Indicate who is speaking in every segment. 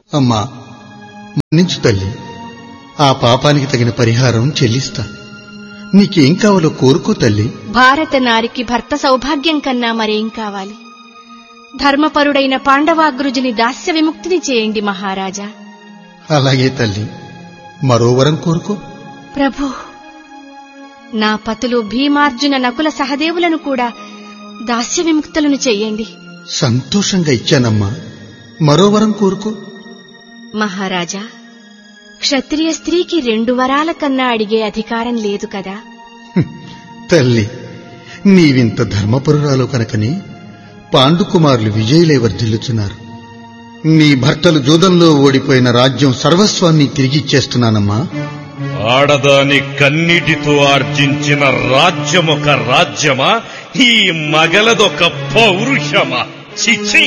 Speaker 1: అమ్మా మన్నించు తల్లి ఆ పాపానికి తగిన పరిహారం చెల్లిస్తా నీకేం కావాలో కోరుకో తల్లి
Speaker 2: భారత నారికి భర్త సౌభాగ్యం కన్నా మరేం కావాలి ధర్మపరుడైన పాండవాగ్రుజుని దాస్య విముక్తిని చేయండి మహారాజా
Speaker 1: అలాగే తల్లి మరో వరం కోరుకో
Speaker 2: ప్రభు నా పతులు భీమార్జున నకుల సహదేవులను కూడా దాస్య విముక్తులను చెయ్యండి
Speaker 1: సంతోషంగా ఇచ్చానమ్మా మరో వరం కోరుకో
Speaker 2: మహారాజా క్షత్రియ స్త్రీకి రెండు వరాల కన్నా అడిగే అధికారం లేదు కదా
Speaker 1: తల్లి నీవింత ధర్మపరురాలు కనుకని పాండుకుమారులు విజయులే వర్ధిల్లుచున్నారు నీ భర్తలు జూదంలో ఓడిపోయిన రాజ్యం సర్వస్వాన్ని తిరిగిచ్చేస్తున్నానమ్మా
Speaker 3: ఆడదాని కన్నిటితో ఆర్జించిన రాజ్యమొక రాజ్యమా ఈ మగలదొక పౌరుషమా చిచ్చి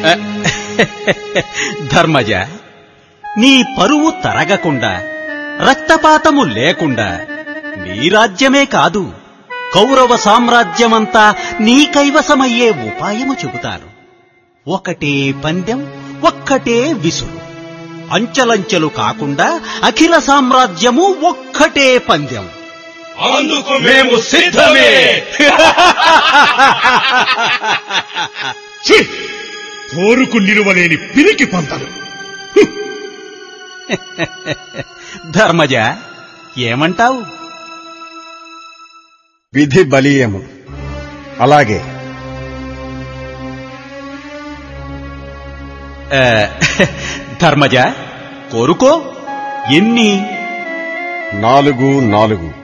Speaker 4: ధర్మజ నీ పరువు తరగకుండా రక్తపాతము లేకుండా నీ రాజ్యమే కాదు కౌరవ సామ్రాజ్యమంతా నీ కైవసమయ్యే ఉపాయము చెబుతాను ఒకటే పందెం ఒక్కటే విసురు అంచెలంచెలు కాకుండా అఖిల సామ్రాజ్యము ఒక్కటే పందెం
Speaker 3: అందుకు మేము సిద్ధమే ఛీ! కోరుకు నిలువలేని పిరికి పంతలు
Speaker 4: ధర్మజ ఏమంటావు
Speaker 5: విధి బలీయము అలాగే
Speaker 4: ఆ, ధర్మజ కోరుకో ఎన్ని
Speaker 5: నాలుగు నాలుగు